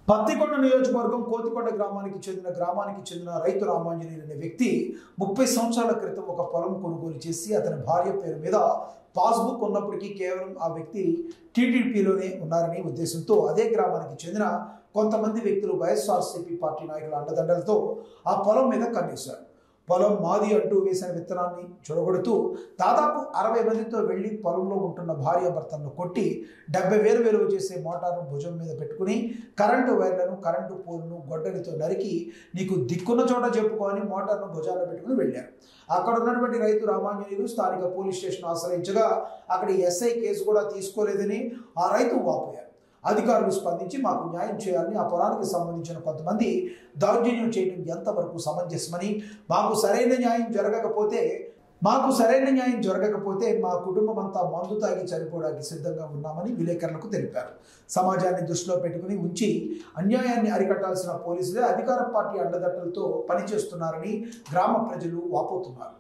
పత్తికొండ నియోజకవర్గం కోతికొండ గ్రామానికి చెందిన గ్రామానికి చెందిన రైతు రామాంజనేయులు అనే వ్యక్తి ముప్పై సంవత్సరాల క్రితం ఒక పొలం కొనుగోలు చేసి అతని భార్య పేరు మీద పాస్బుక్ ఉన్నప్పటికీ కేవలం ఆ వ్యక్తి టీడీపీలోనే ఉన్నారనే ఉద్దేశంతో అదే గ్రామానికి చెందిన కొంతమంది వ్యక్తులు వైఎస్ఆర్సీపీ పార్టీ నాయకుల అండదండలతో ఆ పొలం మీద కన్నేశారు పొలం మాది అంటూ వేసిన విత్తనాన్ని చూడగొడుతూ దాదాపు అరవై మందితో వెళ్లి పొలంలో ఉంటున్న భార్య భర్తలను కొట్టి డెబ్బై వేలు విలువ చేసే మోటార్ను భుజం మీద పెట్టుకుని కరెంటు వైర్లను కరెంటు పోల్ను గొడ్డలితో నరికి నీకు దిక్కున్న చోట చెప్పుకొని మోటార్ను భుజాన పెట్టుకుని వెళ్ళారు అక్కడ ఉన్నటువంటి రైతు రామాంజనేయులు స్థానిక పోలీస్ స్టేషన్ ఆశ్రయించగా అక్కడ ఎస్ఐ కేసు కూడా తీసుకోలేదని ఆ రైతు వాపోయారు అధికారులు స్పందించి మాకు న్యాయం చేయాలని ఆ పొలానికి సంబంధించిన కొంతమంది దౌర్జన్యం చేయడం ఎంతవరకు సమంజసమని మాకు సరైన న్యాయం జరగకపోతే మాకు సరైన న్యాయం జరగకపోతే మా కుటుంబం అంతా మందు తాగి చనిపోవడానికి సిద్ధంగా ఉన్నామని విలేకరులకు తెలిపారు సమాజాన్ని దృష్టిలో పెట్టుకుని ఉంచి అన్యాయాన్ని అరికట్టాల్సిన పోలీసులే అధికార పార్టీ అండదండలతో పనిచేస్తున్నారని గ్రామ ప్రజలు వాపోతున్నారు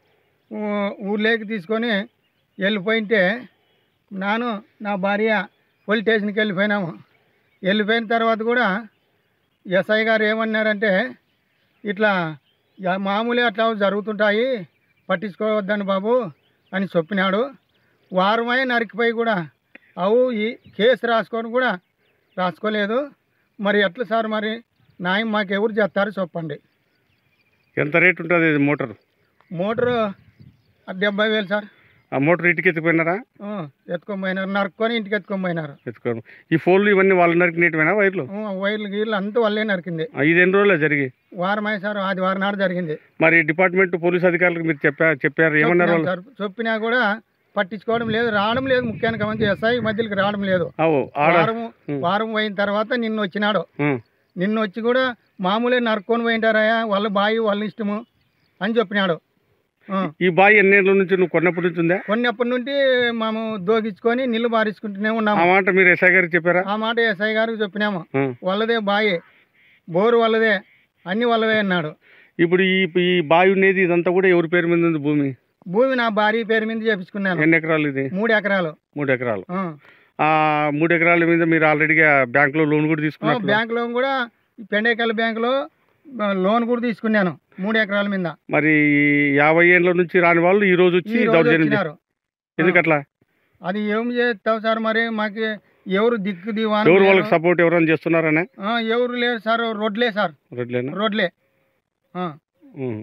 ఊ- ఊర్లోకి తీసుకొని వెళ్ళిపోయింటే నాను నా భార్య పోలీస్ స్టేషన్కి వెళ్ళిపోయినాము వెళ్ళిపోయిన తర్వాత కూడా ఎస్ఐ గారు ఏమన్నారంటే ఇట్లా యా- మామూలుగా అట్లా జరుగుతుంటాయి పట్టించుకోవద్దని బాబు అని చెప్పినాడు వారమై నరికిపోయి కూడా అవు ఈ కేసు రాసుకొని కూడా రాసుకోలేదు మరి ఎట్లా సార్ మరి న్యాయం మాకు ఎవరు చేస్తారు చెప్పండి ఎంత రేట్ ఉంటుంది ఇది మోటార్ మోటరు డెబ్బై వేలు సార్ ఆ మోటార్ ఇంటికి ఎత్తుకుపోయినారా ఆ, ఎత్తుకొని పోయినారు నరుక్కొని ఇంటికి ఎత్తుకొని పోయినారు ఎత్తుకోను ఈ ఫోన్లు ఇవన్నీ వాళ్ళు నరికినట్టువేనా వైర్లు ఆ, వైర్లు గీర్లు అంతా వాళ్ళే నరికింది ఆ, ఇది ఎన్ని రోజులు జరిగి వారం అయ్యి సార్ ఆదివారం నాడు జరిగింది మరి డిపార్ట్మెంట్ పోలీస్ అధికారులకు మీరు చెప్పా చెప్పారు ఏమన్నారు చెప్పినాం వాళ్ళు సార్ చెప్పినా కూడా పట్టించుకోవడం లేదు రావడం లేదు ముఖ్యానికి మంచి ఎస్ఐ మధ్యలోకి రావడం లేదు అవు ఆడ వారం ఉం. వారం పోయిన తర్వాత నిన్న వచ్చినాడు ఉం. నిన్న వచ్చి కూడా మామూలే నరుక్కొని పోయింటారయ్యా వాళ్ళ బాయి వాళ్ళ ఇష్టము అని చెప్పినాడు ఆ, ఈ బావి ఎన్నేళ్ళ నుంచి నువ్వు కొన్నప్పటి నుంచి ఉందా కొన్నప్పటి నుండి మేము దోగించుకొని నీళ్లు బారించుకుంటూనే ఆ ఉన్నాము మాట మీరు ఎస్ఐ గారికి చెప్పారా ఆ మాట ఎస్ఐ గారికి చెప్పినాము ఉం. వాళ్ళదే బాయి బోరు వాళ్ళదే అన్ని వాళ్ళవే అన్నాడు ఇప్పుడు ఈ ఈ బావి ఉండేది ఇదంతా కూడా ఎవరి పేరు మీద ఉంది భూమి భూమి నా భార్య పేరు మీద చేపించుకున్నాను ఎన్ని ఎకరాలు ఇది మూడు ఎకరాలు మూడు ఎకరాలు ఆ. ఆ మూడు ఎకరాల మీద మీరు ఆల్రెడీగా బ్యాంకులో లోన్ కూడా ఆ, తీసుకున్నారు బ్యాంక్ లోన్ కూడా ఈ పెండేకల్ బ్యాంకులో ఆ, లోన్ కూడా తీసుకున్నాను మూడు ఎకరాల మీద మరి యాభై ఏళ్ళ నుంచి రాని వాళ్ళు ఈ రోజు వచ్చి ఈ రోజు దౌర్జన్యం చే- వచ్చినారు ఎందుకట్లా అది ఏం చేస్తావు సార్ మరి మాకు ఎవరు దిక్కు దివాను ఎవరు లేరు. వాళ్ళకి సపోర్ట్ ఎవరైనా చేస్తున్నారనే ఆ, ఎవరు లేరు సార్ రోడ్లే సార్ రెడ్లేనా రోడ్లే ఆ. ఉం.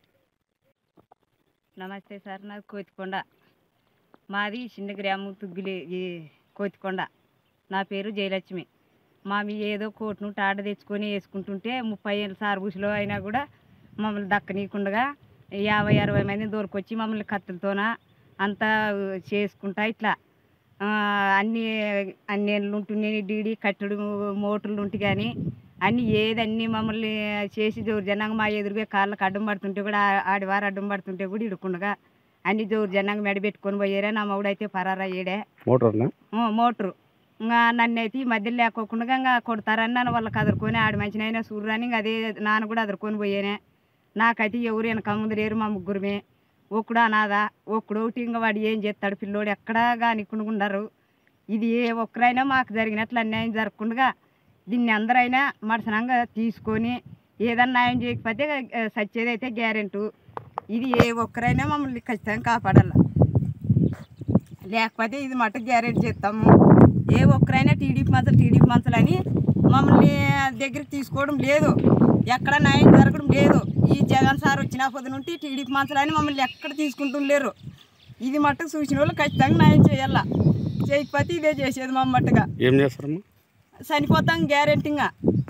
నమస్తే సార్ నాది కోతికొండ మాది చిన్న గ్రామం తుగ్గిలి ఈ కోతికొండ నా పేరు జయలక్ష్మి మా మీ ఏదో కోటును టాట తెచ్చుకొని వేసుకుంటుంటే ముప్పై ఏళ్ళ సార్బుసులో అయినా కూడా మమ్మల్ని దక్కనీయకుండా యాభై అరవై మంది దొరికొచ్చి మమ్మల్ని కత్తులతోన అంతా చేసుకుంటా ఇట్లా ఆ, అన్ని అన్ని ఏళ్ళు ఉంటున్నాయి డీడీ కట్టడు మోటార్లు ఉంటే కానీ అన్ని ఏది అన్ని మమ్మల్ని చేసి జోరుజనంగా మా ఎదురుగా కాళ్ళకి అడ్డం పడుతుంటే కూడా ఆ- ఆడివారు అడ్డం పడుతుంటే కూడా ఇడుకుండగా అన్ని జోరుజనంగా మెడ పెట్టుకొని పోయారే నా మగుడైతే పరారా ఏడే మోటార్నా మోటరు ఇంకా నన్ను అయితే ఈ మధ్యలో లేకోకుండా ఇంకా కొడతారని నన్ను వాళ్ళకి అదురుకొని ఆడి మంచినైనా చూడరని ఇంకా అదే నాన్న కూడా అదురుకొని పోయానే నాకైతే ఎవరు వెనక ముందు లేరు మా ముగ్గురమే ఒక్కడు అనాథ ఒక్కడు ఒకటి ఇంకా వాడు ఏం చేస్తాడు పిల్లోడు ఎక్కడా కానికుండుకుంటారు ఇది ఏ ఒక్కరైనా మాకు జరిగినట్లు అన్యాయం జరగకుండా దీన్ని అందరైనా మడసనంగా తీసుకొని ఏదన్నా న్యాయం చేయకపోతే ఆ, సచ్చేది అయితే గ్యారెంటు ఇది ఏ ఒక్కరైనా మమ్మల్ని ఖచ్చితంగా కాపాడాలి లేకపోతే ఇది మటుకు గ్యారెంటీ చేస్తాము ఏ ఒక్కరైనా టీడీపీ మంచలు టీడీపీ మంచలు అని మమ్మల్ని దగ్గరికి తీసుకోవడం లేదు ఎక్కడ న్యాయం జరగడం లేదు ఈ జగన్ సార్ వచ్చిన పొద్దు నుండి టీడీపీ మంచలు అని మమ్మల్ని ఎక్కడ తీసుకుంటూ లేరు ఇది మట్టుకు చూసిన వాళ్ళు ఖచ్చితంగా న్యాయం చేయాల చేయకపోతే ఇదే చేసేది మా మట్టుగా ఏం చేస్తారమ్మా చనిపోతాం గ్యారెంటీగా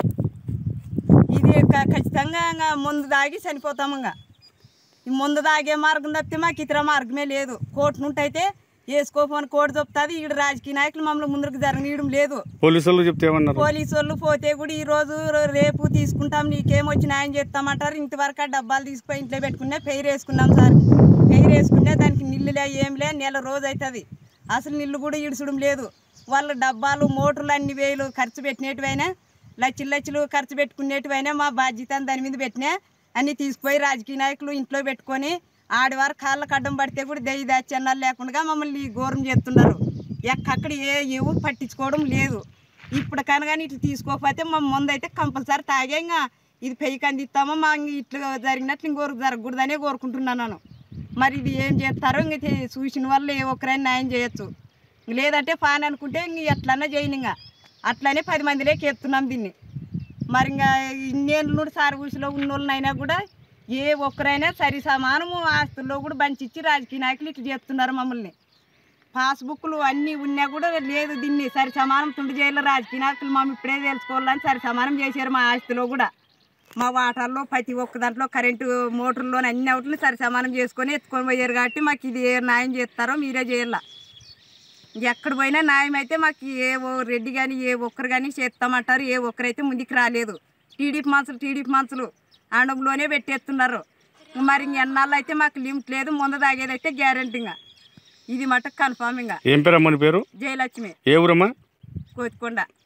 ఇది క- ఖచ్చితంగా ఇంకా ముందు దాగి చనిపోతాము ఇంకా ఈ ముందు దాగే మార్గం తప్పితే మాకు ఇతర మార్గమే లేదు కోర్టు నుండి అయితే వేసుకోపోని కోర్టు చెప్తుంది ఈడ రాజకీయ నాయకులు మమ్మల్ని ముందుకు జరగనీయడం లేదు పోలీసు వాళ్ళు చెప్తే ఏమన్నారు పోలీసు వాళ్ళు పోతే కూడా ఈ రోజు రేపు తీసుకుంటాం నీకేమొచ్చి న్యాయం చేస్తామంటారు ఇంతవరకు ఆ డబ్బాలు తీసుకుపోయి ఇంట్లో పెట్టుకునే పెయిర్ వేసుకున్నాం సార్ పెయిర్ వేసుకునే దానికి నిల్లులే ఏంలే నెల రోజు అవుతుంది అసలు నిల్లు కూడా ఇడుచడం లేదు వాళ్ళ డబ్బాలు మోటార్లు అన్ని వేలు ఖర్చు పెట్టినట్టువైనా లచ్చలు లచ్చలు ఖర్చు పెట్టుకునేటివైనా మా బాధ్యత అని దాని మీద పెట్టినా అన్ని తీసుకుపోయి రాజకీయ నాయకులు ఇంట్లో పెట్టుకొని ఆడివారు కాళ్ళకు అడ్డం పడితే కూడా దయ్యి దాచన్నాలు లేకుండా మమ్మల్ని ఘోరం చేస్తున్నారు ఎక్కక్కడ ఏ ఎవరు పట్టించుకోవడం లేదు ఇప్పుడు కనుక ఇట్లా తీసుకోకపోతే మా ముందు అయితే కంపల్సరీ తాగే ఇంకా ఇది పెయ్యికి అందిస్తామో మా ఇంక ఇట్లా జరిగినట్లు ఇంకోరు జరగకూడదనే కోరుకుంటున్నాను నేను మరి ఇది ఏం చేస్తారో ఇంక తె- చూసిన వాళ్ళు ఏ ఒక్కరైనా న్యాయం చేయొచ్చు లేదంటే ఫాన్ అనుకుంటే ఇంక ఎట్లన్నా చేయను ఇంకా అట్లనే పది మందిలోకి ఎత్తున్నాం దీన్ని మరి ఇంకా ఇన్నేళ్ళు నుండి సార్ ఊసిలో ఉన్నోళ్ళనైనా కూడా ఏ ఒక్కరైనా సరి సమానము ఆస్తుల్లో కూడా బంచిచ్చి రాజకీయ నాయకులు ఇట్లా చేస్తున్నారు మమ్మల్ని పాస్బుక్లు అన్నీ ఉన్నా కూడా లేదు దీన్ని సరి సమానం తుండి చేయాలి రాజకీయ నాయకులు మేము ఇప్పుడే తెలుసుకోవాలని సరి సమానం చేశారు మా ఆస్తిలో కూడా మా వాటర్లో ప్రతి ఒక్క దాంట్లో కరెంటు మోటార్లో అన్ని అవుట్లు సరి సమానం చేసుకొని ఎత్తుకొని పోయారు కాబట్టి మాకు ఇది ఏ న్యాయం చేస్తారో మీరే చేయాల ఎక్కడ పోయినా న్యాయం అయితే మాకు ఏ ఓ రెడ్డి కానీ ఏ ఒక్కరు కానీ చేస్తామంటారు ఏ ఒక్కరైతే ముందుకు రాలేదు టీడీపీ మనుషులు టీడీపీ మనుషులు ఆండంలోనే పెట్టేస్తున్నారు మరి ఎన్నాళ్ళు అయితే మాకు లిమిట్ లేదు ముందు తాగేది అయితే గ్యారంటీగా ఇది మటుకు కన్ఫామ్ ఇంకా ఏం పేరు అమ్మని పేరు జయలక్ష్మి ఏ ఊరమ్మా కోతికొండ